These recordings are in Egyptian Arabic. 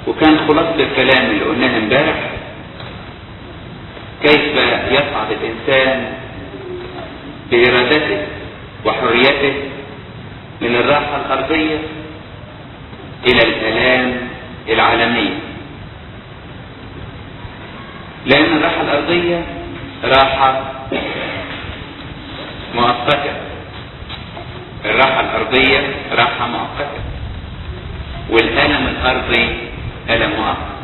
وكان خلاصة الكلام اللي قلناه امبارح كيف يصعد الإنسان بإرادته وحريته من الراحة الأرضية إلى الآلام العالمية لأن الراحة الأرضية راحة مؤقتة الراحة الأرضية راحة مؤقتة والألم الأرضي ألم مؤقت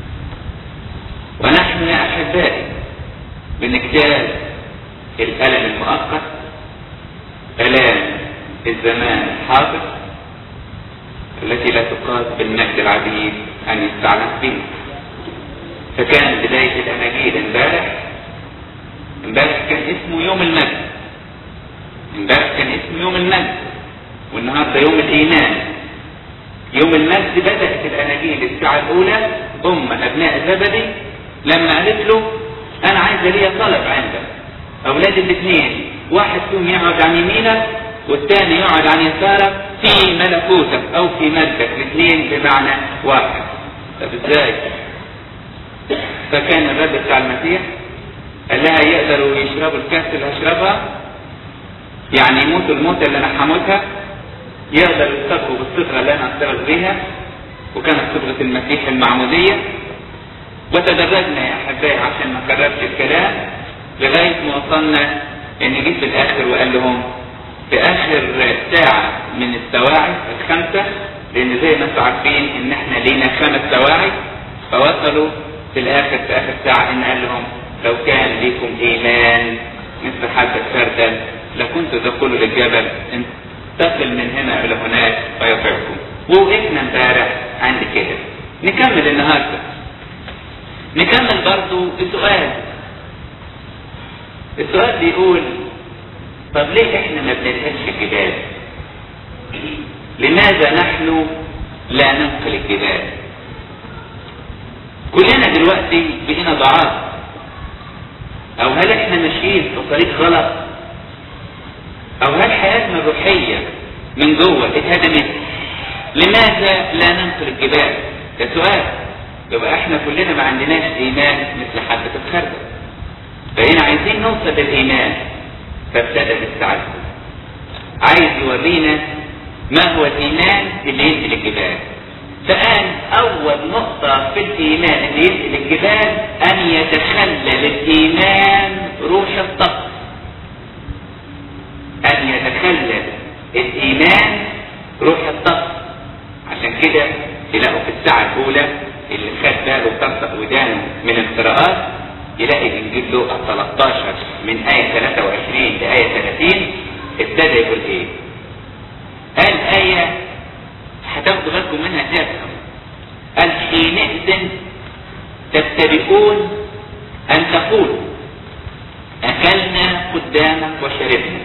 ونحن يا أحبائي بنجتاز الألم المؤقت آلام الزمان الحاضر التي لا تقاس بالمجد العديد أن يستعنف به فكان بداية الأناجيل امبارح امبارح كان اسمه يوم المجد امبارح كان اسمه يوم المجد والنهارده يوم الإيمان يوم المجد بدأت الأناجيل الساعة الأولى أم أبناء زبدي لما قالت له أنا عايزة ليا طلب عندك أولاد الاثنين واحد فيهم يقعد عن يمينك والثاني يقعد عن يسارك في ملكوتك أو في مجدك الاثنين بمعنى واحد طب ازاي؟ فكان الرب بتاع المسيح قال لها يقدروا يشربوا الكاس اللي هشربها يعني يموتوا الموتة اللي انا هموتها يقدروا يصبغوا بالصبغة اللي انا هصبغ بيها وكانت صبغة المسيح المعمودية وتدرجنا يا احبائي عشان ما كررش الكلام لغاية ما وصلنا ان جيت في الاخر وقال لهم في اخر ساعة من السواعي الخمسة لان زي ما انتم عارفين ان احنا لينا خمس سواعي فوصلوا في الاخر في اخر ساعة ان قال لهم لو كان ليكم ايمان مثل حبة خردل لكنت تقولوا للجبل انتقل من هنا الى هناك فيطيعكم ووقفنا امبارح عند كده نكمل النهارده نكمل برضو السؤال السؤال بيقول طب ليه احنا ما بنلهاش الجبال لماذا نحن لا ننقل الجبال كلنا دلوقتي بقينا ضعاف او هل احنا ماشيين في طريق غلط او هل حياتنا الروحية من جوه اتهدمت لماذا لا ننقل الجبال ده سؤال يبقى احنا كلنا ما عندناش ايمان مثل حبة الخردل فهنا عايزين نوصل للايمان فابتدى بالتعلم عايز يورينا ما هو الايمان اللي ينقل الجبال فقال اول نقطة في الايمان اللي ينقل الجبال ان يتخلل الايمان روح الطقس ان يتخلل الايمان روح الطقس عشان كده تلاقوا في الساعة الاولى اللي خد باله وطرطق ودانه من القراءات يلاقي انجيل لوقا 13 من آية 23 لآية 30 ابتدى يقول ايه؟ قال آية هتاخدوا بالكم منها تفهم قال حينئذ تبتدئون أن تقولوا أكلنا قدامك وشربنا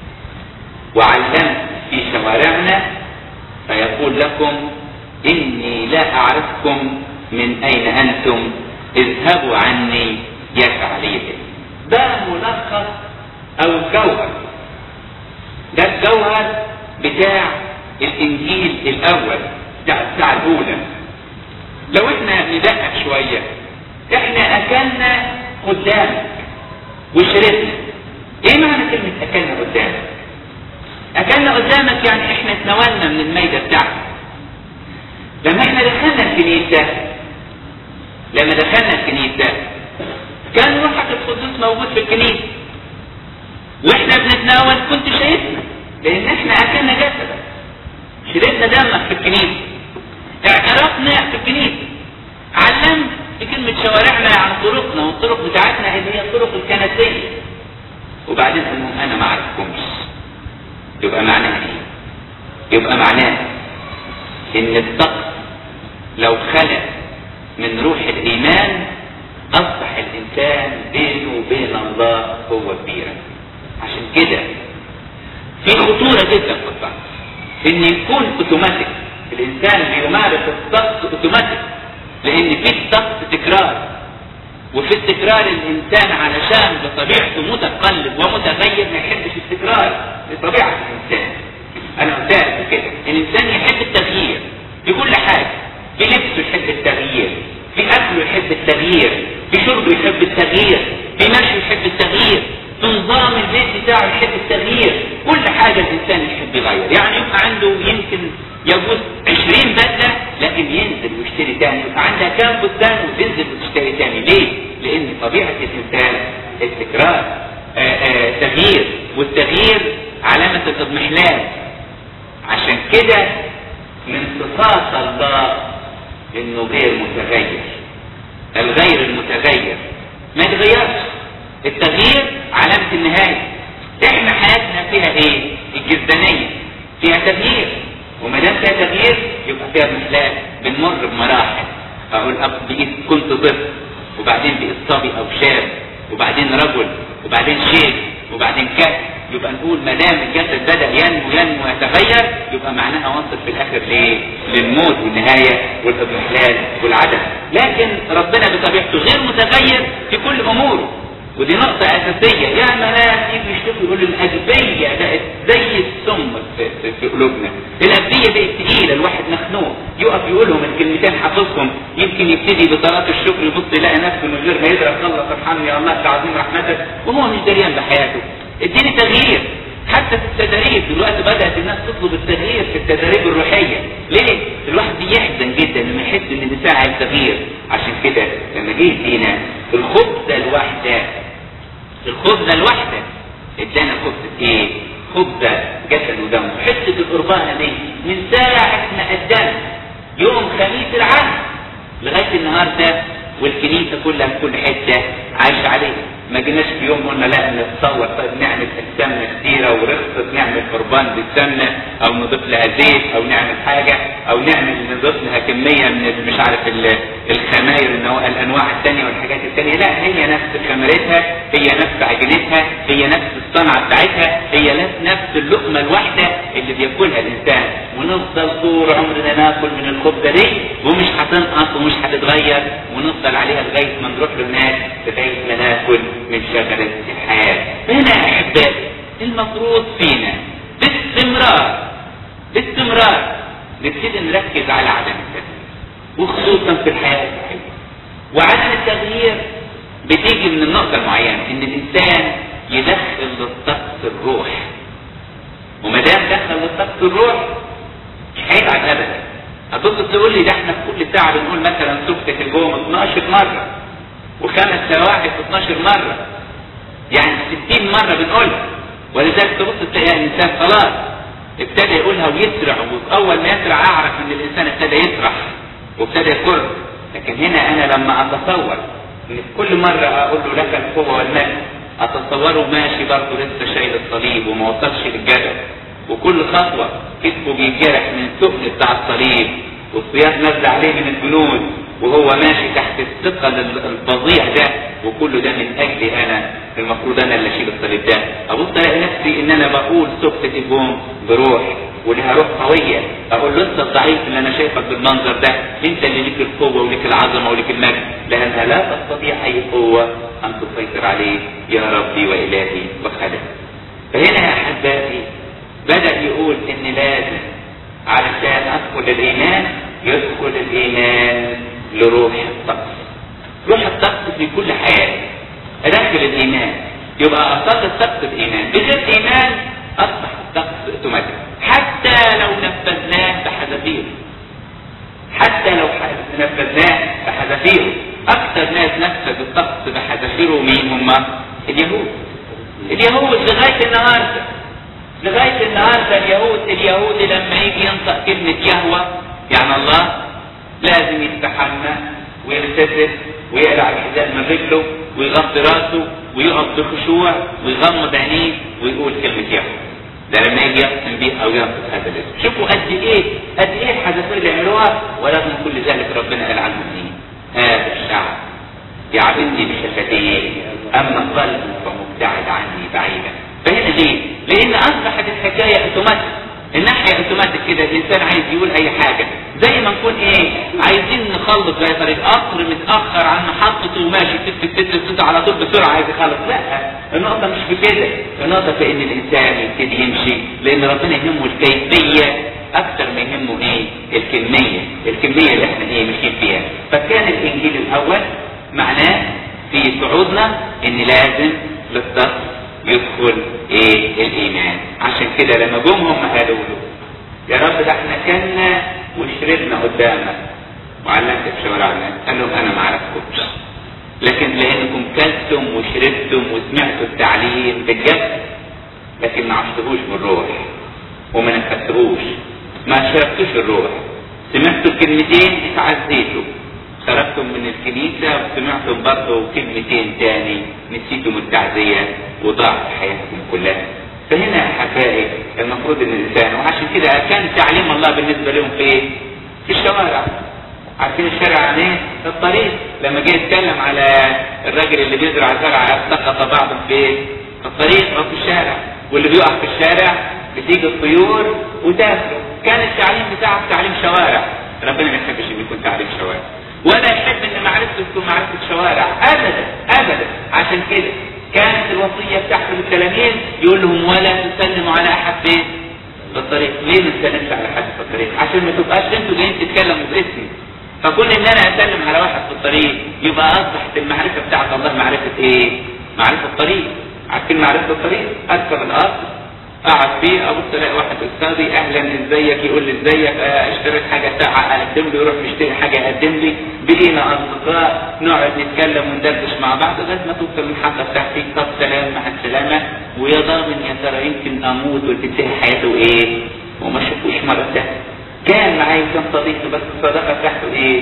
وعلمت في شوارعنا فيقول لكم إني لا أعرفكم من أين أنتم اذهبوا عني يا فعلية ده ملخص أو الجوهر ده الجوهر بتاع الإنجيل الأول بتاع الساعة الأولى لو احنا ندقق شوية احنا أكلنا قدامك وشربنا ايه معنى كلمة أكلنا قدامك أكلنا قدامك يعني احنا اتناولنا من الميدة بتاعتك لما احنا دخلنا الكنيسة لما دخلنا الكنيسة كان روحك القدوس موجود في الكنيسة واحنا بنتناول كنت شايفنا لان احنا اكلنا جسدك شربنا دمك في الكنيسة اعترفنا في الكنيسة علمت في كلمة شوارعنا عن طرقنا والطرق بتاعتنا اللي هي الطرق الكنسية وبعدين قال لهم انا ما اعرفكمش يبقى معناها ايه يبقى معناه ان الطقس لو خلق من روح الايمان اصبح الانسان بينه وبين الله هو كبيرة عشان كده في خطورة جدا في الطقس ان يكون اوتوماتيك الانسان بيمارس الطقس اوتوماتيك لان في الطقس تكرار وفي التكرار الانسان علشان بطبيعته متقلب ومتغير ما يحبش التكرار لطبيعة الانسان انا قلت كده الانسان يحب التغيير في كل حاجة في لبسه يحب التغيير يحب التغيير في شربه يحب التغيير في مشيه يحب التغيير في نظام البيت بتاعه يحب التغيير كل حاجة الإنسان يحب يغير يعني يبقى عنده يمكن يجوز 20 بدلة لكن ينزل ويشتري تاني يبقى عندها كام بستان وتنزل وتشتري تاني ليه؟ لأن طبيعة الإنسان التكرار آآ آآ تغيير والتغيير علامة الاضمحلال عشان كده من صفات الله انه غير متغير الغير المتغير ما يتغيرش التغيير علامة النهاية احنا حياتنا فيها ايه الجزدانية فيها تغيير وما دام فيها تغيير يبقى فيها اضمحلال بنمر بمراحل اقول اب بقيت كنت طفل وبعدين بقيت صبي او شاب وبعدين رجل وبعدين شيخ وبعدين كهف يبقى نقول ما دام الجسد بدا ينمو ينمو يتغير يبقى معناها وصل في الاخر ليه؟ للموت والنهايه والاضمحلال والعدم لكن ربنا بطبيعته غير متغير في كل اموره ودي نقطة أساسية يا ناس يجي يشتكوا يقولوا الأجبية بقت زي السم في, في, في قلوبنا الأجبية بقت تقيلة الواحد مخنوق يقف يقولهم الكلمتين حافظهم يمكن يبتدي بصلاة الشكر يبص يلاقي نفسه من غير ما يدرك الله سبحانه يا الله تعظيم رحمتك وهو مش دريان بحياته اديني تغيير حتى في التدريب دلوقتي بدأت الناس تطلب التغيير في التدريب الروحية ليه؟ الواحد بيحزن جدا لما يحس ان دي ساعة التغيير عشان كده لما جه يدينا الخبزة الواحدة الخبزة الواحدة ادانا خبزة ايه؟ خبزة جسد ودم حتة القربانة دي من ساعة ما قدمت يوم خميس العهد لغاية النهاردة والكنيسة كلها في كل حتة عايشة عليه ما جيناش في يوم قلنا لا نتصور طيب نعمل السمنة كتيرة ورخصت نعمل قربان بالسمنة او نضيف لها زيت او نعمل حاجة او نعمل نضيف لها كمية من مش عارف الخماير الانواع الثانية والحاجات الثانية لا هي نفس خمرتها هي نفس عجينتها هي نفس الصنعة بتاعتها هي نفس اللقمة الواحدة اللي بياكلها الانسان ونفضل طول عمرنا ناكل من الخبزة دي ومش هتنقص ومش هتتغير ونفضل عليها لغاية ما نروح للناس لغاية ما ناكل من شجرة الحياة هنا يا أحبائي المفروض فينا باستمرار باستمرار نبتدي نركز على عدم التغيير وخصوصا في الحياة الصحية وعدم التغيير بتيجي من النقطة المعينة إن الإنسان يدخل للطقس الروح وما دام دخل للطقس الروح مش هيتعب أبدا هتبص تقول لي ده احنا في كل ساعة بنقول مثلا سكتة الجوم 12 مرة وخمس سواعد 12 مرة يعني 60 مرة بنقولها ولذلك تبص تلاقي الإنسان خلاص ابتدى يقولها ويسرع وأول ما يسرع أعرف إن الإنسان ابتدى يسرح وابتدى يكر لكن هنا أنا لما أتصور إن في كل مرة أقول له لك القوة والمجد أتصوره ماشي برضه لسه شايل الصليب وما وصلش للجبل وكل خطوة كتفه بيتجرح من الثقل بتاع الصليب والصياد نزل عليه من الجنود وهو ماشي تحت الثقل الفظيع ده وكل ده من اجلي انا المفروض انا اللي اشيل الصليب ده ابص الاقي نفسي ان انا بقول سكتة الجوم بروح ولها روح قوية اقول له انت الضعيف اللي انا شايفك بالمنظر ده انت اللي ليك القوة وليك العظمة وليك المجد لانها لا تستطيع اي قوة ان تسيطر عليه يا ربي والهي وخالقي فهنا يا احبائي بدأ يقول ان لازم علشان ادخل الايمان يدخل الايمان لروح الطقس روح الطقس في كل حياتي ادخل الايمان يبقى اصل الطقس بايمان بغير ايمان اصبح الطقس اوتوماتيك حتى لو نفذناه بحذافيره حتى لو نفذناه بحذافيره اكثر ناس نفذوا الطقس بحذافيره مين هم اليهود اليهود لغايه النهارده لغايه النهارده اليهود اليهودي لما يجي ينطق كلمه يهوى يعني الله لازم يستحمى ويغتسل ويقلع الحذاء من رجله ويغطي راسه ويقف بخشوع ويغمض عينيه ويقول كلمة يهوى ده لما يجي يقسم بيه او ينطق هذا الاسم شوفوا قد ايه قد ايه الحدثات اللي عملوها ولكن كل ذلك ربنا قال عنهم ايه هذا الشعب يعبدني بشفتيه اما قلبه فمبتعد عني بعيدا فهنا ليه؟ لان اصبحت الحكايه اوتوماتيك الناحية اوتوماتيك كده الانسان عايز يقول اي حاجة زي ما نكون ايه عايزين نخلص زي طريق قطر متأخر عن محطته وماشي تت تت تت على طول بسرعة عايز يخلص لا النقطة مش في كده النقطة في ان الانسان يبتدي يمشي لان ربنا يهمه الكيفية اكتر ما يهمه ايه الكميه الكميه اللي احنا ايه ماشيين فيها فكان الانجيل الاول معناه في صعودنا ان لازم للصف يدخل ايه الايمان عشان كده لما جم هم قالوا له يا رب ده احنا كنا وشربنا قدامك وعلمت في شوارعنا قال لهم انا ما اعرفكمش لكن لانكم كلتم وشربتم وسمعتوا التعليم بالجسد لكن ما عشتهوش بالروح وما نفذتهوش ما شربتوش الروح سمعتوا الكلمتين اتعزيتوا خرجتم من الكنيسة وسمعتم برضه كلمتين تاني نسيتم التعزية وضاعت حياتكم كلها فهنا يا احبائي المفروض ان الانسان وعشان كده كان تعليم الله بالنسبه لهم في ايه؟ في الشوارع عارفين الشارع يعني ايه؟ الطريق لما جه يتكلم على الراجل اللي بيزرع زرع سقط بعضه في ايه؟ في الطريق او في الشارع واللي بيقع في الشارع بتيجي الطيور وتاكله كان التعليم بتاعه تعليم شوارع ربنا ما يحبش ان يكون تعليم شوارع ولا يحب ان معرفته تكون معرفه شوارع ابدا ابدا عشان كده كانت الوصيه بتاعته للتلاميذ يقول لهم ولا تسلموا على احد في في الطريق ليه ما تسلمش على حد في الطريق عشان ما تبقاش انتوا جايين تتكلموا باسمي فكون ان انا اسلم على واحد في الطريق يبقى اصبحت المعرفه بتاعت الله معرفه ايه معرفه الطريق عارفين معرفه الطريق اركب الارض اقعد فيه ابص الاقي واحد استاذي اهلا ازيك يقول لي ازيك آه، اشتريت حاجه ساعه اقدم له يروح يشتري حاجه يقدم لي بقينا اصدقاء نقعد نتكلم وندردش مع بعض لغايه ما توصل المحطه بتاعتي طب سلام مع السلامه ويا ضامن يا ترى يمكن اموت وتنتهي حياته ايه وما اشوفوش مره ثانيه كان معايا كم صديق بس الصداقه بتاعته ايه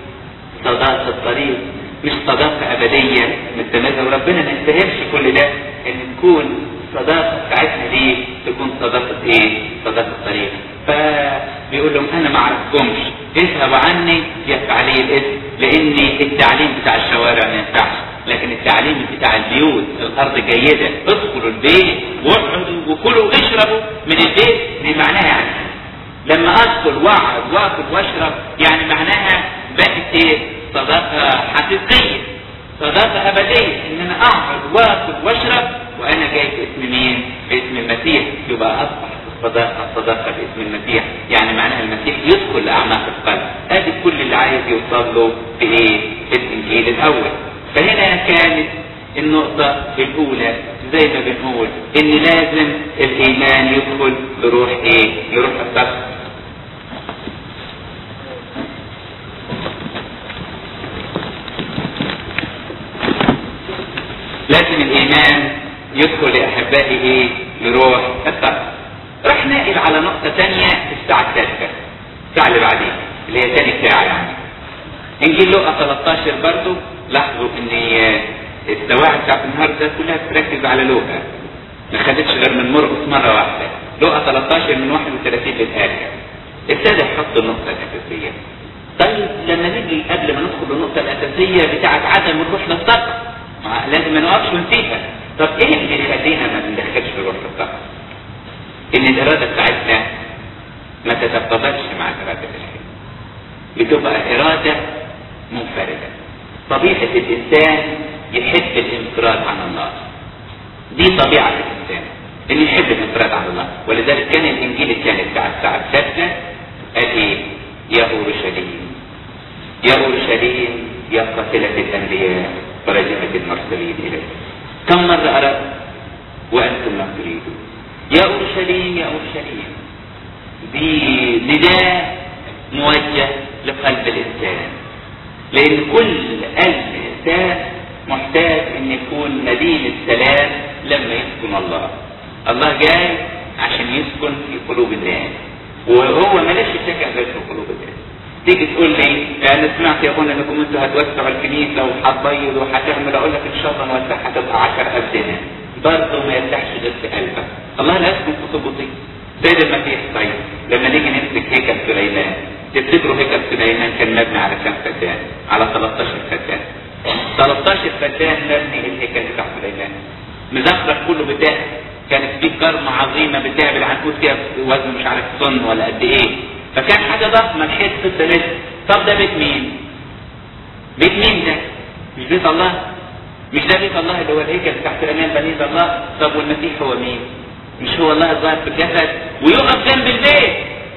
صداقه الطريق مش صداقه ابديه مستمره وربنا ما يستاهلش كل ده ان تكون الصداقه بتاعتنا دي تكون صداقه ايه؟ صداقه طريق فبيقول لهم انا ما اعرفكمش اذهبوا عني يا فعلي الاسم لان التعليم بتاع الشوارع ما ينفعش لكن التعليم بتاع البيوت الارض جيده ادخلوا البيت واقعدوا وكلوا واشربوا من البيت دي معناها يعني لما ادخل واقعد واكل واشرب يعني معناها بقت ايه؟ صداقه حقيقيه صداقه ابديه ان انا اقعد واكل واشرب وانا جاي باسم مين؟ باسم المسيح يبقى اصبح الصداقه صداقه باسم المسيح يعني معناها المسيح يدخل لاعماق القلب ادي كل اللي عايز يوصل له في ايه؟ في الانجيل الاول فهنا كانت النقطة الأولى زي ما بنقول إن لازم الإيمان يدخل لروح إيه؟ لروح الصدق. لازم الإيمان يدخل يا أحبائي إيه؟ لروح الصدق. راح ناقل على نقطة تانية في الساعة الثالثة. الساعة اللي بعدين اللي هي تاني ساعة يعني. إنجيل لوقا 13 برضه لاحظوا إن الدواعي بتاعت النهارده كلها بتركز على لوقا ما خدتش غير من مرقس مره واحده لوقا 13 من 31 للاخر ابتدى يحط النقطه الاساسيه طيب لما نيجي قبل ما ندخل النقطه الاساسيه بتاعت عدم الروح للطاقه لازم ما نقفش ونسيبها طب ايه اللي يخلينا ما بندخلش الروح للطاقه؟ ان الاراده بتاعتنا ما تتطابقش مع الاراده الالهيه بتبقى اراده منفرده طبيعه الانسان يحب الانفراد عن الله دي طبيعة الإنسان إنه يحب الانفراد عن الله ولذلك كان الإنجيل الثاني بتاع الساعة السادسة قال إيه؟ يا أورشليم يا أورشليم يا قاتلة الأنبياء ورجمة المرسلين إليك كم مرة أردت وأنتم لم تريدوا يا أورشليم يا أورشليم دي نداء موجه لقلب الإنسان لأن كل قلب إنسان محتاج ان يكون مدينة سلام لما يسكن الله الله جاي عشان يسكن في قلوب الناس وهو ملاش سكن غير في قلوب الناس تيجي تقول لي انا سمعت يا اخوانا انكم انتوا هتوسعوا الكنيسه وهتبيض وهتعمل اقول لك ان شاء الله نوسعها هتبقى 10000 دينار برضه ما يرتاحش غير في قلبك الله لا يسكن في سبوطيه سيد المسيح طيب لما نيجي نمسك هيكل سليمان تفتكروا هيكل سليمان كان مبني على كام فدان؟ على 13 فدان 13 فدان مبني الهيكل بتاع سليمان مزخرف كله بتاع كانت فيه كرمة عظيمة بتاع بالعنكبوت فيها وزن مش عارف طن ولا قد ايه فكان حاجة ضخمة الحيط 6 متر طب ده بيت مين؟ بيت مين ده؟ مش بيت الله؟ مش ده بيت الله اللي هو الهيكل بتاع سليمان بنيت الله طب والمسيح هو مين؟ مش هو الله الظاهر في الجسد ويقف جنب البيت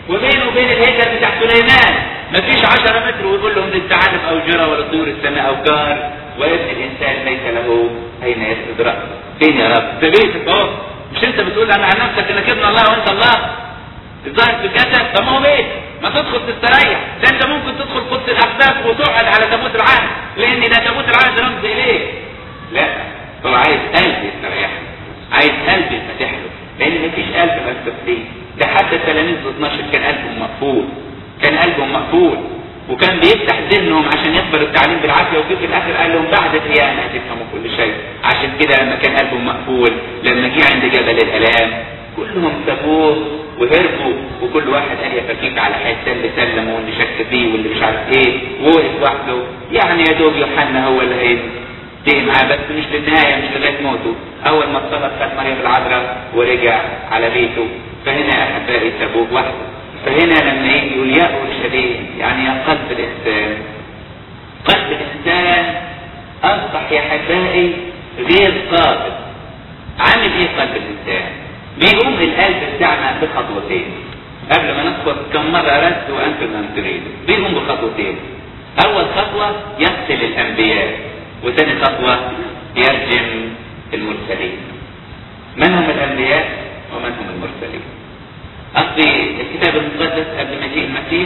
وبينه وبين الهيكل بتاع سليمان مفيش 10 متر ويقول لهم للثعالب او جرى ولا طيور السماء او جار وابن الانسان ليس له اين يسجد راسه فين يا رب في بيتك اهو مش انت بتقول انا عن نفسك انك ابن الله وانت الله الظاهر في الجسد طب ما هو بيت ما تدخل تستريح ده انت ممكن تدخل قدس الاقداس وتقعد على تابوت العهد لان ده تابوت العهد رمز اليه لا هو عايز قلب يستريح عايز قلب يتفتح له لان مفيش قلب مفتوح ليه ده حتى التلاميذ ال 12 كان قلبهم مقفول كان قلبهم مقفول وكان بيفتح ذهنهم عشان يقبلوا التعليم بالعافيه وفي في الاخر قال لهم بعد قيامه تفهموا كل شيء عشان كده لما كان قلبهم مقفول لما جه عند جبل الالام كلهم سابوه وهربوا وكل واحد قال يا فكيك على حته اللي سلم واللي شك فيه واللي مش عارف ايه ووقف وحده يعني يا دوب يوحنا هو اللي هينتهي معاه بس مش للنهايه مش لغايه موته اول ما اتصلت خد مريم العذراء ورجع على بيته فهنا يا احبائي سابوه وحده فهنا لما يجي يقول يا اورشليم يعني يا قلب الانسان قلب الانسان اصبح يا احبائي غير قابل عامل ايه قلب الانسان بيقوم القلب بتاعنا بخطوتين قبل ما ندخل كم مرة رد وأنتم لم تريدوا بيقوم بخطوتين أول خطوة يقتل الأنبياء وثاني خطوة يرجم المرسلين من هم الأنبياء ومن هم المرسلين قصدي الكتاب المقدس قبل مجيء المسيح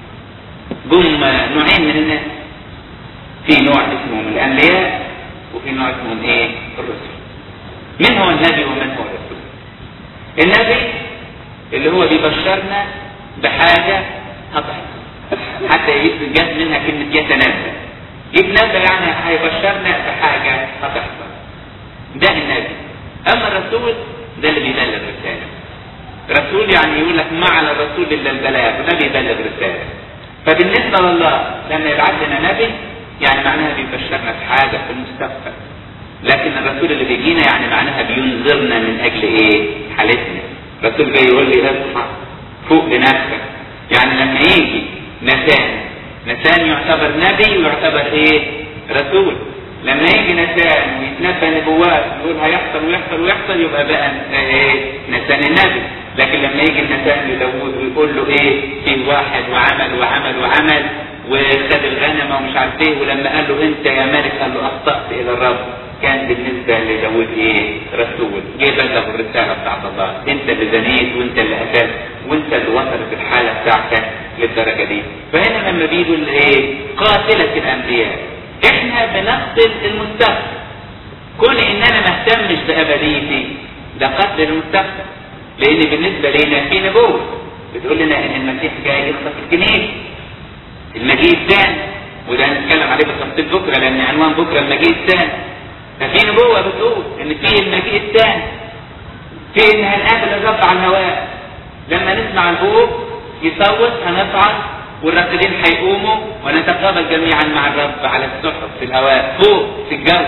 جم نوعين من الناس في نوع اسمهم الأنبياء وفي نوع اسمهم إيه الرسل من هو النبي ومن هو الرسول النبي اللي هو بيبشرنا بحاجة هتحصل حتى جت منها كلمة يتنبأ يتنبأ يعني هيبشرنا بحاجة هتحصل ده النبي أما الرسول ده اللي بيبلغ رسالة رسول يعني يقول لك ما على الرسول إلا البلاغ وده بيبلغ رسالة فبالنسبة لله لما يبعث لنا نبي يعني معناها بيبشرنا بحاجة في المستقبل لكن الرسول اللي بيجينا يعني معناها بينذرنا من اجل ايه حالتنا الرسول جاي يقول لي اصحى فوق لنفسك يعني لما يجي نسان نسان يعتبر نبي ويعتبر ايه رسول لما يجي نسان ويتنبأ نبوات يقول هيحصل ويحصل ويحصل يبقى بقى ايه نسان النبي لكن لما يجي النسان لداوود ويقول له ايه في واحد وعمل وعمل وعمل وخد الغنمه ومش عارف ايه ولما قال له انت يا ملك قال له اخطات الى الرب كان بالنسبه لداود ايه رسول جه بلغ الرساله بتاعت الله انت اللي زنيت وانت اللي قتلت وانت اللي وصلت الحاله بتاعتك للدرجه دي فهنا لما بيقول ايه قاتله الانبياء احنا بنقتل المستقبل كون ان انا ما اهتمش بابديتي ده قتل المستقبل لان بالنسبه لنا في نبوه بتقول لنا ان المسيح جاي يخطف الكنيسه المجيء الثاني وده هنتكلم عليه بالتفصيل بكره لان عنوان بكره المجيء الثاني ففي نبوة بتقول ان في المجيء الثاني في ان هنقابل الرب على الهواء لما نسمع البوق يصوت هنصعد والراقدين هيقوموا ونتقابل جميعا مع الرب على السحب في الهواء فوق في الجو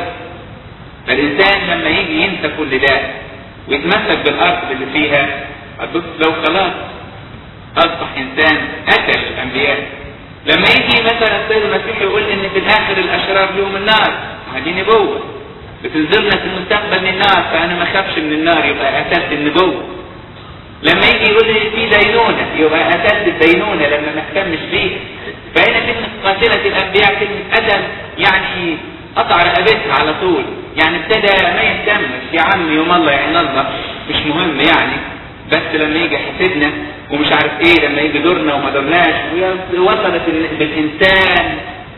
فالانسان لما يجي ينسى كل ده ويتمسك بالارض اللي فيها هتبص لو خلاص اصبح انسان قتل الانبياء لما يجي مثلا السيد المسيح يقول ان في الاخر الاشرار لهم النار هذه نبوه بتنزلنا في المستقبل من النار فانا ما اخافش من النار يبقى قتلت النبوه لما يجي يقول لي في دينونه يبقى قتلت الدينونه لما ما اهتمش بيها فهنا كلمه قاتله الانبياء كلمه ادم يعني قطع رقبتها على طول يعني ابتدى ما يهتمش يا عم يوم الله يعين الله مش مهم يعني بس لما يجي حسدنا ومش عارف ايه لما يجي دورنا وما دورناش وصلت بالانسان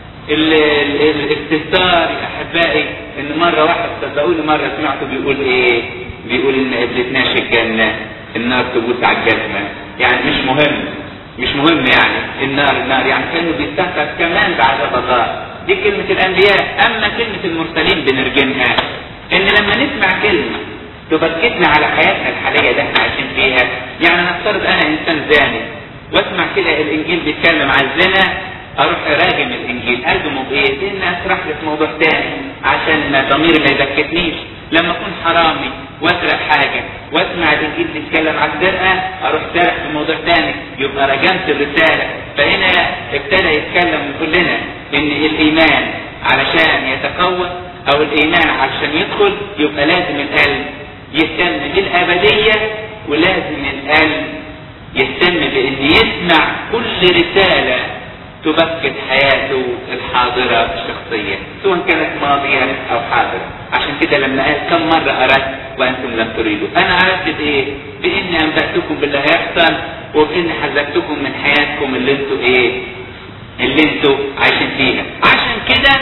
الاستهتار يا احبائي ان مره واحد صدقوني مره سمعته بيقول ايه؟ بيقول ان قبلتناش الجنه النار تبوس على الجزمه يعني مش مهم مش مهم يعني النار النار يعني كانه بيستهتر كمان بعذاب الله دي كلمه الانبياء اما كلمه المرسلين بنرجمها ان لما نسمع كلمه تبكتنا على حياتنا الحاليه اللي احنا عايشين فيها يعني نفترض انا انسان زاني واسمع كده الانجيل بيتكلم عن الزنا اروح اراجم الانجيل ارجمه بايه؟ لان اسرح لي في موضوع تاني عشان ما ضميري ما يبكتنيش لما اكون حرامي واسرق حاجه واسمع الانجيل بيتكلم عن السرقه اروح سارح في موضوع تاني يبقى رجمت الرساله فهنا ابتدى يتكلم ويقول لنا ان الايمان علشان يتقوى او الايمان علشان يدخل يبقى لازم القلب يهتم بالابديه ولازم القلب يهتم بان يسمع كل رسالة تبكت حياته الحاضرة الشخصية سواء كانت ماضية او حاضرة عشان كده لما قال كم مرة اردت وانتم لم تريدوا انا عرفت بايه باني انبأتكم باللي هيحصل وباني حذرتكم من حياتكم اللي انتوا ايه اللي انتوا عايشين فيها عشان كده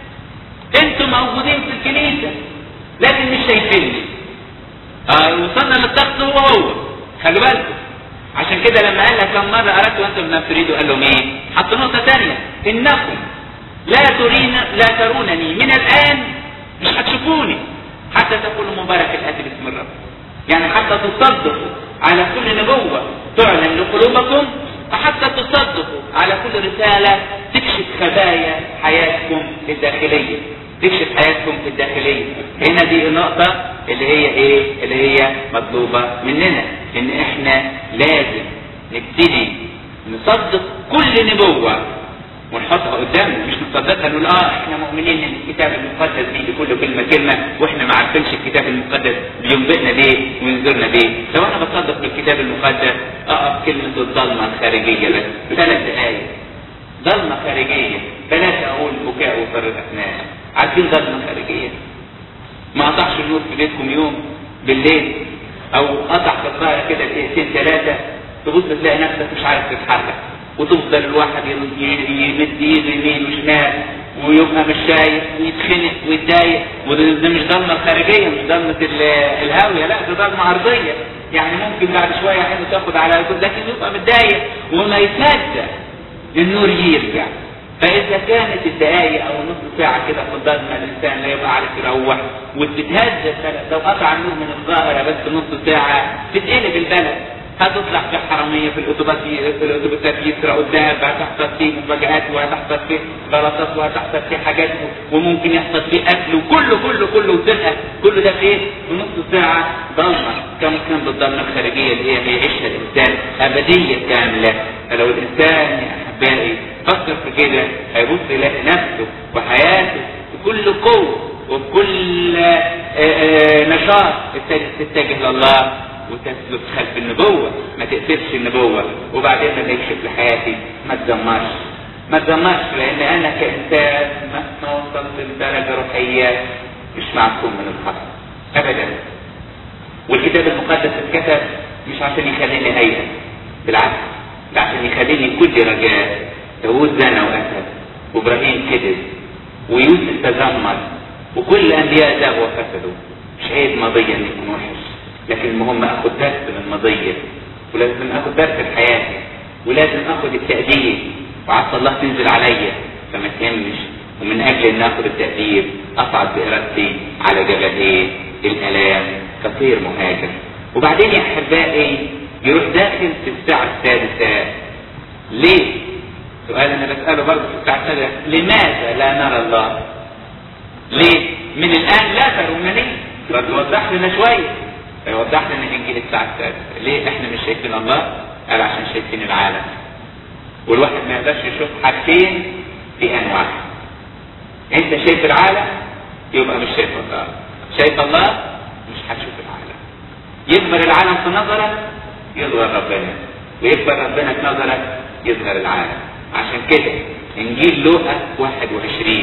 انتوا موجودين في الكنيسة لكن مش شايفيني آه وصلنا للضغط هو هو خلوا بالكم عشان كده لما قال لك كم مرة أردت وأنتم لم تريدوا قال لهم إيه؟ حط نقطة ثانية إنكم لا ترين لا ترونني من الآن مش هتشوفوني حتى تقولوا مبارك الآتي باسم الرب يعني حتى تصدقوا على كل نبوة تعلن لقلوبكم وحتى تصدقوا على كل رسالة تكشف خبايا حياتكم الداخلية تكشف حياتكم في الداخلية هنا دي النقطة اللي هي ايه اللي هي مطلوبة مننا ان احنا لازم نبتدي نصدق كل نبوة ونحطها قدامنا مش نصدقها نقول اه احنا مؤمنين ان الكتاب المقدس دي بكل كلمة كلمة واحنا ما عارفينش الكتاب المقدس بينبئنا ليه وينذرنا ليه لو انا بصدق بالكتاب المقدس اقف كلمة الظلمة الخارجية بس ثلاث دقايق ظلمة خارجية بلاش اقول بكاء وفر الاسنان عارفين ظلمة خارجية ما قطعش النور في بيتكم يوم بالليل او قطع في الظاهر كده دقيقتين ثلاثة تبص تلاقي نفسك مش عارف تتحرك وتفضل الواحد يمد ايده يمين وشمال ويبقى مش شايف ويتخنق ويتضايق وده مش ضلمه خارجيه مش ضلمه الهاويه لا ده ضلمه ارضيه يعني ممكن بعد شويه عينه تاخد على لكن يبقى متضايق وما يصدق النور يرجع فإذا كانت الدقايق أو نص ساعة كده في الضلمة الإنسان لا يبقى عارف يروح وتتهز لو قطع النور من الظاهرة بس نص ساعة تتقلب البلد هتطلع في حرامية في الأتوبيس في الأتوبيسات يسرقوا الذهب هتحصل فيه مفاجآت وهتحصل فيه غلطات وهتحصل فيه حاجات وممكن يحصل فيه قتل وكله كله كله وسرقة كله ده في إيه؟ في نص ساعة ضلمة كم كان بالضلمة الخارجية اللي هي بيعيشها الإنسان أبدية كاملة فلو الإنسان يا أحبائي فكر في كده هيبص يلاقي نفسه وحياته بكل قوة وبكل نشاط تتجه لله وتسلك خلف النبوة ما تقفلش النبوة وبعدين ما تكشف لحياتي ما تدمرش ما تدمرش لان انا كانسان مهما وصلت لدرجة روحية مش معصوم من الخطأ ابدا والكتاب المقدس اتكتب مش عشان يخليني هيئة بالعكس ده عشان يخليني كل رجاء داوود زنى وقتل وابراهيم كذب ويوسف تذمر وكل الانبياء زاغوا وفسدوا مش عيب ماضيا ان يكون وحش لكن المهم اخد درس من الماضيه ولازم اخد درس الحياه ولازم اخد التأديب وعسى الله تنزل عليا فما تهمش ومن اجل ان اخد التأديب اصعد بارادتي على جبل ايه الالام كطير مهاجر وبعدين يا احبائي يروح داخل في الساعه السادسه ليه؟ سؤال انا بساله برضه في الساعه السادسه لماذا لا نرى الله؟ ليه؟ من الان لا ترونني برضه وضح لنا شويه فيوضح لنا انجيل الساعه السادسه ليه احنا مش شايفين الله؟ قال عشان شايفين العالم والواحد ما يقدرش يشوف حاجتين في ان واحد انت شايف العالم يبقى مش شايف الله شايف الله مش هتشوف العالم يكبر العالم في نظرك يظهر ربنا ويكبر ربنا في نظرك يظهر العالم عشان كده انجيل لوقا 21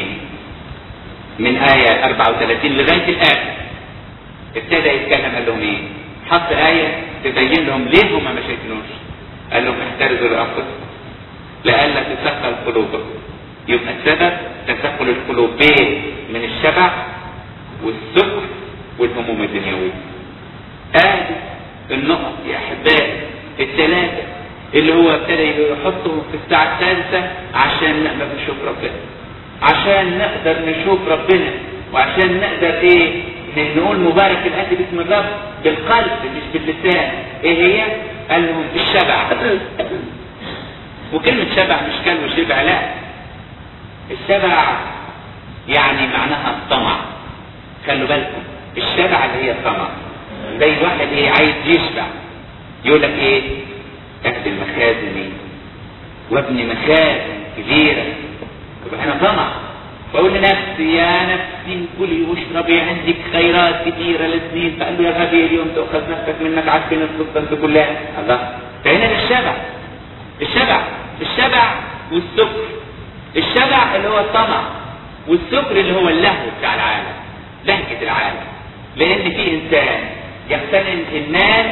من آية 34 لغاية الآخر ابتدى يتكلم قال لهم ايه؟ حط آية تبين لهم ليه هم ما شايفينوش قال لهم احترزوا لأنفسكم لئلا تثقل قلوبكم يبقى السبب تثقل القلوب بين من الشبع والسكر والهموم الدنيوية ادي النقط يا احبائي الثلاثة اللي هو ابتدى يحطهم في الساعة الثالثة عشان نقدر نشوف ربنا عشان نقدر نشوف ربنا وعشان نقدر ايه نقول مبارك الاتي باسم الرب بالقلب مش باللسان ايه هي؟ قال لهم الشبع وكلمة شبع مش كلمة وشبع لا الشبع يعني معناها الطمع خلوا بالكم الشبع اللي هي الطمع زي واحد ايه عايز يشبع يقول لك ايه اخد المخازن وابني مخازن كبيرة يبقى انا طمع بقول لنفسي يا نفسي كلي واشربي عندك خيرات كثيرة لسنين فقال له يا غبي اليوم تأخذ نفسك منك عارفين القصة انت كلها الله فهنا الشبع الشبع الشبع والسكر الشبع اللي هو الطمع والسكر اللي هو اللهو بتاع العالم لهجة العالم لان في انسان يغتنم المال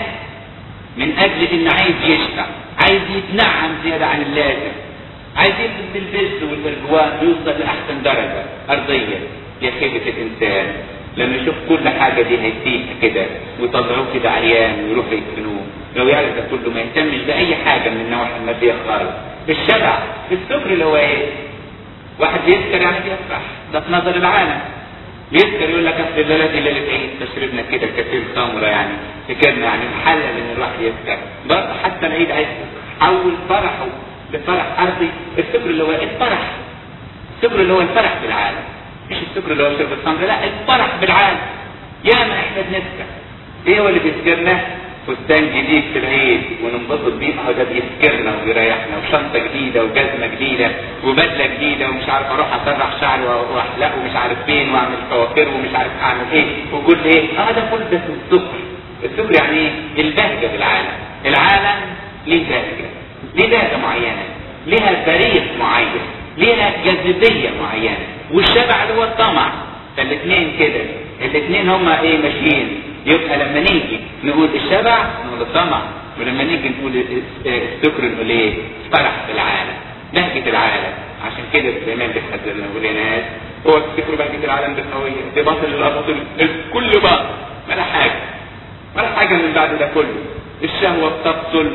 من اجل انه عايز يشبع عايز يتنعم زيادة عن اللازم عايز يلبس البس والالوان ويوصل لاحسن درجة ارضية يا خيبة الانسان لما يشوف كل حاجة دي هيسيبها كده ويطلعوه كده عريان ويروحوا يدفنوه لو يعرف ده كله ما يهتمش بأي حاجة من النواحي المادية خالص الشبع السكر اللي هو ايه؟ واحد بيسكر يعني بيفرح ده في نظر العالم بيسكر يقول لك اصل الليله دي ليله عيد تشربنا كده كثير خمره يعني فكرنا يعني محلل ان الواحد يسكر برضه حتى العيد عايز حول فرحه لفرح ارضي السكر اللي هو الفرح السكر اللي هو الفرح بالعالم مش السكر اللي هو شرب الخمر لا الفرح بالعالم ياما احنا بنسكر ايه هو اللي بيسكرنا فستان جديد في العيد وننبسط بيه اهو ده بيسكرنا وبيريحنا وشنطه جديده وجزمه جديده وبدله جديده ومش عارف اروح اسرح شعري واحلقه ومش عارف فين واعمل كوافير ومش عارف اعمل ايه وكل ايه اه ده كل ده اسمه السكر السكر يعني ايه البهجه في العالم العالم ليه بهجه ليه بهجه معينه ليها بريق معين ليها جاذبيه معينه والشبع اللي هو الطمع فالاثنين كده الاثنين هما ايه ماشيين يبقى لما نيجي نقول الشبع نقول الطمع ولما نيجي نقول السكر نقول ايه فرح في العالم بهجة العالم عشان كده سليمان بيحذرنا يقول يا ناس هو تفتكروا بهجة العالم دي قوية دي باطل الاباطل الكل باطل ولا حاجة ولا حاجة من بعد ده كله الشهوة بتبطل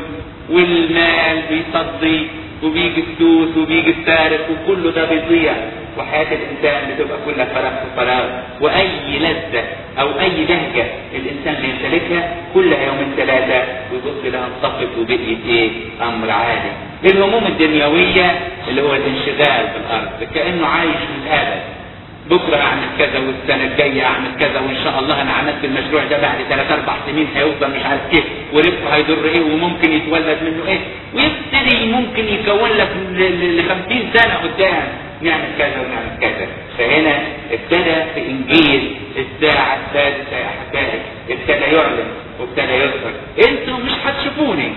والمال بيصدي وبيجي السوس وبيجي السارق وكله ده بيضيع وحياة الإنسان بتبقى كلها فراغ في فراغ وأي لذة أو أي بهجة الإنسان بيمتلكها كلها يومين ثلاثة ويبص لها انطفت وبقيت إيه؟ أمر عادي. الهموم الدنيوية اللي هو الانشغال بالأرض كأنه عايش للأبد. بكرة أعمل كذا والسنة الجاية أعمل كذا وإن شاء الله أنا عملت المشروع ده بعد ثلاث أربع سنين هيوصل مش عارف إيه وربحه هيضر إيه وممكن يتولد منه إيه ويبتدي ممكن يكون لك ل 50 سنة قدام نعمل كذا ونعمل كذا فهنا ابتدى في انجيل الساعة السادسة يا احبائي ابتدى يعلن وابتدى يظهر انتم مش هتشوفوني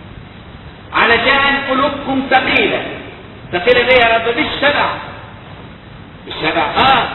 علشان قلوبكم ثقيلة ثقيلة ليه يا رب بالشبع بالشبع اه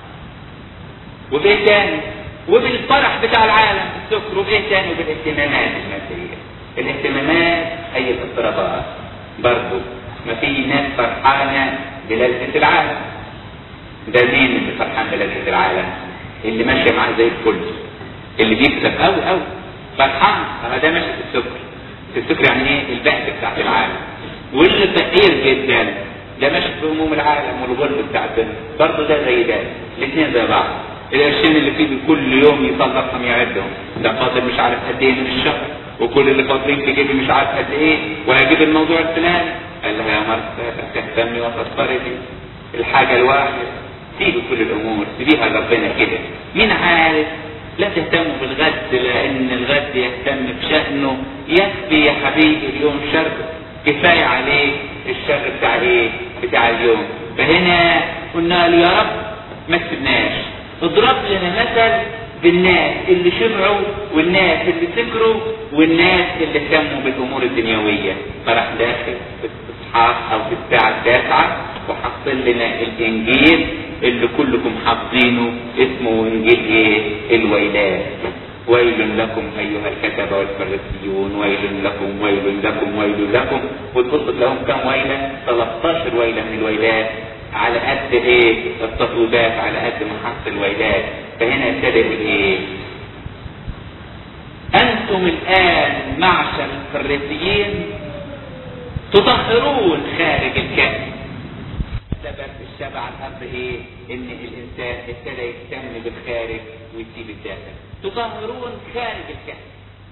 وبايه تاني وبالفرح بتاع العالم السكر وبايه تاني وبالاهتمامات المادية الاهتمامات هي الاضطرابات برضه ما في ناس فرحانة بلذة العالم ده مين اللي فرحان بلذة العالم اللي ماشية معاه زي الفل اللي بيكسب قوي قوي فرحان اما ده ماشي في السكر في السكر يعني ايه البهجة بتاعت العالم واللي فقير جدا ده ماشي في هموم العالم والغل بتاع الدنيا برضه ده زي ده الاثنين زي بعض القرشين اللي فيه كل يوم يطلقهم يعدهم ده فاضل مش عارف قد ايه من الشهر وكل اللي فاضلين في جيبي مش عارف قد ايه وهجيب الموضوع الفلاني قال لها يا مرسى تهتمي وتضطربي الحاجة الواحدة سيبي كل الأمور سيبيها لربنا كده مين عارف لا تهتموا بالغد لأن الغد يهتم بشأنه يكفي يا حبيبي اليوم شر كفاية عليه الشر بتاع ايه بتاع اليوم فهنا قلنا له يا رب ما تسيبناش اضرب لنا مثل بالناس اللي شبعوا والناس اللي سكروا والناس اللي اهتموا بالامور الدنيويه فراح داخل في الاصحاح او في الساعه التاسعه وحصل لنا الانجيل اللي كلكم حافظينه اسمه انجيل ايه؟ الويلات ويل لكم ايها الكتبه والفريسيون ويل لكم ويل لكم ويل لكم وتبص لهم كم ويله 13 ويله من الويلات على قد ايه التطويبات على قد محط الويلات فهنا ابتدى يقول ايه انتم الان معشر الفريسيين تطهرون خارج الكهف سبب الشبع على الارض ايه ان الانسان ابتدى يهتم بالخارج ويسيب الداخل تطهرون خارج الكهف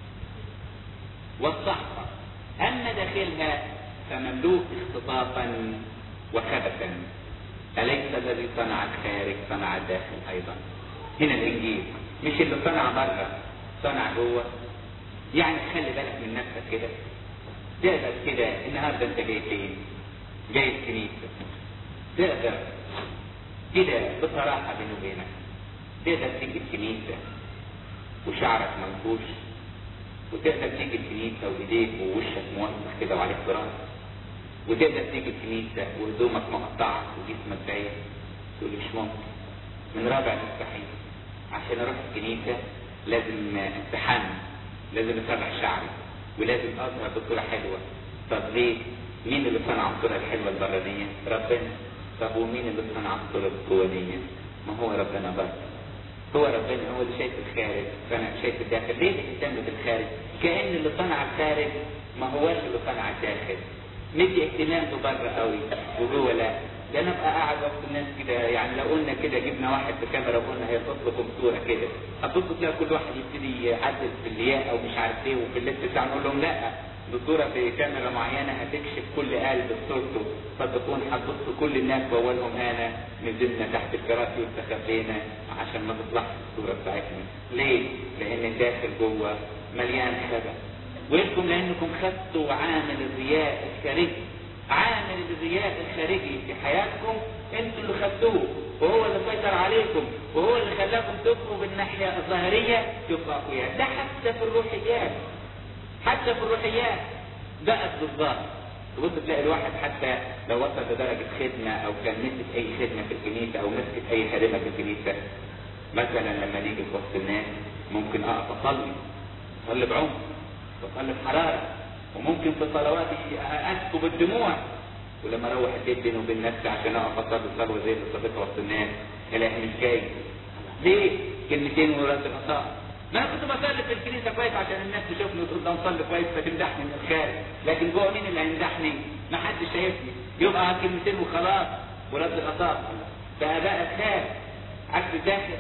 والصحفة اما داخلها فمملوء اختطافا وخبثا أليس الذي صنع الخارج صنع الداخل أيضا هنا الإنجيل مش اللي صنع بره صنع جوه يعني خلي بالك من نفسك كده تقدر كده النهارده انت جاي فين؟ جاي الكنيسة تقدر كده بصراحة بيني وبينك تقدر تيجي الكنيسة وشعرك منكوش وتقدر تيجي الكنيسة وإيديك ووشك موسخ كده وعليك براس وتقدر تيجي الكنيسة وهدومك مقطعة وجسمك باين تقول مش ممكن من رابع مستحيل عشان اروح الكنيسة لازم استحمى لازم اسرع شعري ولازم اظهر بصورة حلوة طب ليه؟ مين اللي صنع الصورة الحلوة البرانية؟ ربنا طب ومين اللي صنع الصورة الجوانية؟ ما هو ربنا برضه هو ربنا هو اللي شايف الخارج فانا شايف الداخل ليه تهتم بالخارج كأن اللي صنع الخارج ما هوش اللي صنع الداخل مدي اهتمام بره قوي وجوه لا ده انا ابقى قاعد وسط الناس كده يعني لو قلنا كده جبنا واحد بكاميرا وقلنا هيرقص لكم صوره كده هتبص تلاقي كل واحد يبتدي يعدل في الياء او مش عارف ايه وفي اللبس بتاعه نقول لهم لا دي صوره بكاميرا معينه هتكشف كل قلب بصورته فتكون هتبص كل الناس واولهم انا نزلنا تحت الكراسي واستخبينا عشان ما تطلعش الصوره بتاعتنا ليه؟ لان الداخل جوه مليان خبث وانتم لانكم خدتوا عامل الرياء الخارجي عامل الرياء الخارجي في حياتكم انتوا اللي خدتوه وهو اللي سيطر عليكم وهو اللي خلاكم تبقوا بالناحيه الظاهريه تبقوا اقوياء ده حتى في الروحيات حتى في الروحيات بقت بالظاهر تبص تلاقي الواحد حتى لو وصل لدرجه خدمه او كان مسك اي خدمه في الكنيسه او مسك اي خادمه في الكنيسه مثلا لما نيجي في وسط الناس ممكن اقف اصلي اصلي بعمق واصلي بحراره وممكن في صلواتي اسكب الدموع ولما اروح البيت بيني وبين نفسي عشان اقف اصلي صلوه زي اللي صليتها وسط الناس الاقي مش جاي ليه؟ كلمتين ورد الخطا ما انا كنت بصلي في الكنيسه كويس عشان الناس تشوفني وتقول ده مصلي كويس فتمدحني من الخارج لكن جوه مين اللي هيمدحني؟ ما حدش شايفني يبقى كلمتين وخلاص ورد الخطا فاداء الخارج عكس الداخل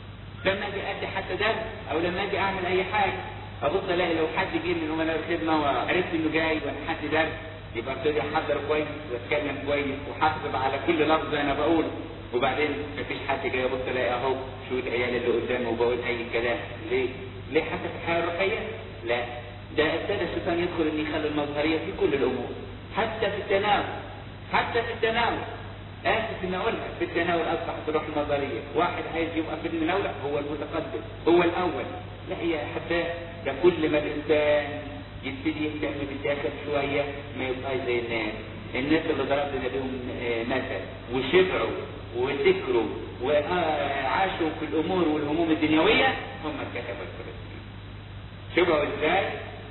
لما اجي ادي حتى درس او لما اجي اعمل اي حاجه ابص الاقي لو حد جه من امناء الخدمه وعرفت انه جاي وانا حد درس يبقى ابتدي احضر كويس واتكلم كويس وحاسب على كل لفظ انا بقوله وبعدين مفيش حد جاي ابص الاقي اهو شويه عيال اللي قدامي وبقول اي كلام ليه؟ ليه حتى في الحياه الروحيه؟ لا ده ابتدى الشيطان يدخل ان يخلي المظهريه في كل الامور حتى في التناول حتى في التناول اسف ان اقولها في التناول اصبحت الروح النظريه واحد عايز يبقى في المناوله هو المتقدم هو الاول لا هي حتى ده كل ما الانسان يبتدي يهتم بالداخل شويه ما يبقاش زي الناس الناس اللي ضربنا بهم مثل وشبعوا وذكروا وعاشوا في الامور والهموم الدنيويه هم الكتبه الفلسطينيين شبعوا ازاي؟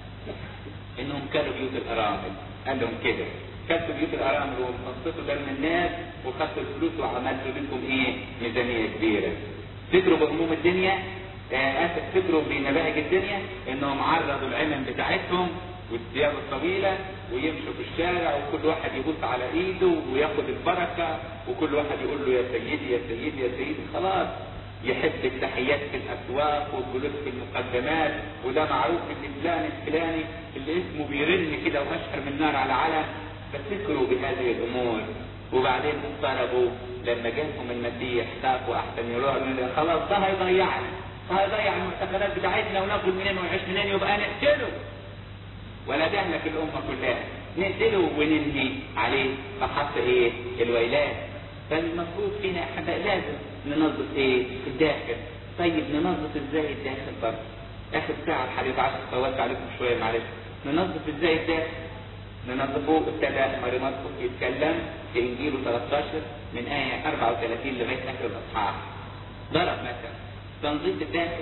انهم كانوا بيوت الارامل قال لهم كده خدتوا بيوت الارامل وخصصوا دم الناس وخدتوا الفلوس وعملتوا لكم ايه؟ ميزانيه كبيره. فكروا بهموم الدنيا آه اسف فكروا بنبائج الدنيا انهم عرضوا العمم بتاعتهم والثياب الطويله ويمشوا في الشارع وكل واحد يبص على ايده وياخد البركه وكل واحد يقول له يا سيدي يا سيدي يا سيدي خلاص يحب التحيات في الاسواق والجلوس في المقدمات وده معروف ان فلان الفلاني اللي اسمه بيرن كده واشهر من نار على علم ففكروا بهذه الامور وبعدين اضطربوا لما جاءهم المسيح خافوا احسن يروحوا خلاص ده هيضيعنا ده هيضيع المعتقدات بتاعتنا وناكل منين ونعيش منين يبقى نقتله ولا دهنا في الامه كلها نقتله وننهي عليه فحط ايه الويلات فالمفروض فينا احنا لازم ننظف ايه الداخل طيب ننظف ازاي الداخل برضه اخر ساعه الحديث عشر طولت عليكم شويه معلش ننظف ازاي الداخل ننظفه ابتدى ماري مرقس يتكلم في انجيله 13 من ايه 34 لغايه اخر الاصحاح ضرب مثلا تنظيف الداخل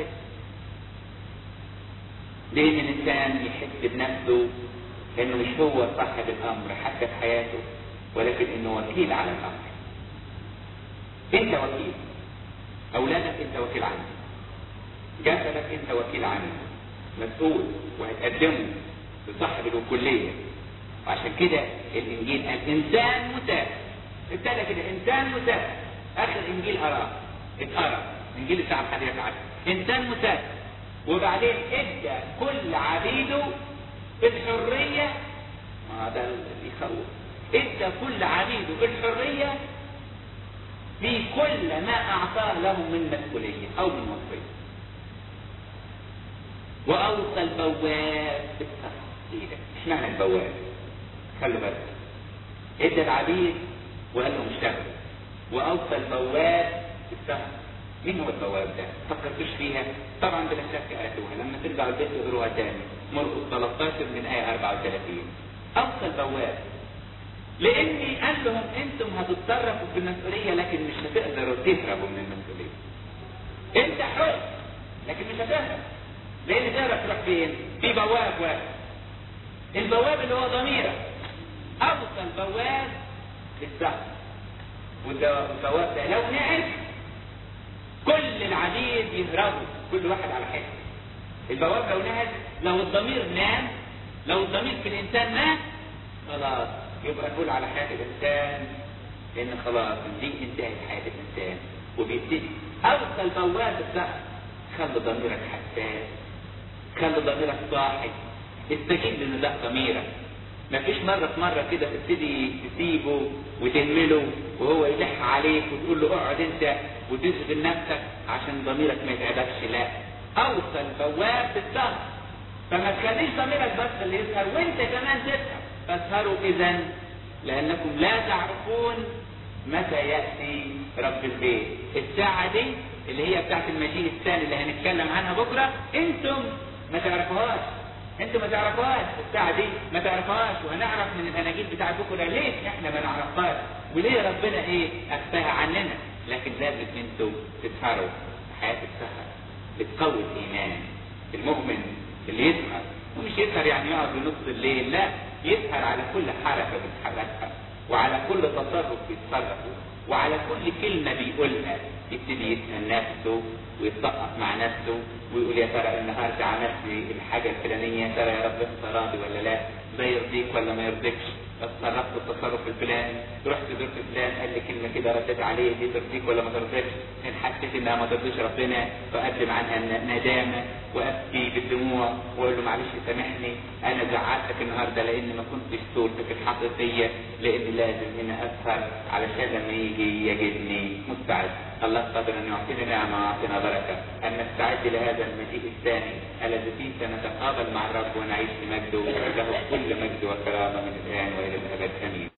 لان الانسان يحس بنفسه انه مش هو صاحب الامر حتى في حياته ولكن انه وكيل على الامر انت وكيل اولادك انت وكيل عنه جسدك انت وكيل عنه مسؤول وهتقدمه لصاحب الوكليه وعشان كده الانجيل قال انسان متاب ابتدى كده انسان متاب اخر انجيل اراه اتقرا انجيل الساعه الحادية عشر انسان متاب وبعدين ادى كل عبيده الحريه ما ده اللي يخوف ادى كل عبيده الحريه في كل ما اعطاه لهم من مسؤوليه او من وصيه واوصى البواب بالتفصيل اشمعنى البواب خلوا بالك ادى العبيد وقال لهم اشتغلوا واوصى البواب بالسهر مين هو البواب ده؟ فكرتوش فيها؟ طبعا بلا شك قرأتوها لما ترجعوا البيت تقروها تاني مرقس 13 من آية 34 أوصى البواب لاني قال لهم انتم هتتصرفوا في المسؤوليه لكن مش هتقدروا تهربوا من المسؤوليه انت حر لكن مش هتهرب لان تهرب تروح فين في بواب واحد البواب اللي هو ضميرك اوصى البواب بالسهل والبواب ده لو نعس كل العبيد يهربوا كل واحد على حته البواب لو نعس لو الضمير نام لو الضمير في الانسان مات خلاص يبقى نقول على حياة الإنسان لأن خلاص دي انتهت حياة الإنسان وبيبتدي أوصى البواب السهل خلي ضميرك حساس خلي ضميرك صاحي استجيب لأن ده ضميرك مفيش مرة في مرة كده تبتدي تسيبه وتهمله وهو يلح عليك وتقول له اقعد انت وتشغل نفسك عشان ضميرك ما يتعبكش لا اوصى البواب بالسهر فما تخليش ضميرك بس اللي يسهر وانت كمان تسهر فاسهروا اذا لانكم لا تعرفون متى ياتي رب البيت الساعه دي اللي هي بتاعت المجيء الثاني اللي هنتكلم عنها بكره انتم ما تعرفوهاش انتم ما تعرفوهاش الساعه دي ما تعرفوهاش وهنعرف من الاناجيل بتاع بكره ليه احنا ما نعرفهاش وليه ربنا ايه اخفاها عننا لكن لازم انتم تسهروا حياه السهر بتقوي الايمان المؤمن اللي يسهر ومش يسهر يعني يقعد لنص الليل لا يسهر على كل حركة بيتحركها وعلى كل تصرف بيتصرفه وعلى كل كلمة بيقولها يبتدي يسأل نفسه ويتسقط مع نفسه ويقول يا ترى النهارده عملت الحاجة الفلانية يا ترى يا رب انت راضي ولا لا ده يرضيك ولا ما يرضيكش اتصرفت التصرف الفلاني رحت زرت فلان قال لي كلمة كده رديت عليه دي ترضيك ولا ما ترضيكش ان حسيت انها ما ترضيش ربنا فاقدم عنها ندامة وابكي بالدموع واقول له معلش سامحني انا زعلتك النهارده لان ما كنتش صورتك الحقيقية لان لازم هنا اسهر علشان لما يجي يجدني مستعد الله قادر ان يعطينا نعمة ويعطينا بركة ان نستعد لهذا المجيء الثاني الذي فيه سنتقابل مع الرب ونعيش في مجده له كل مجد وكرامة من الان والى الابد امين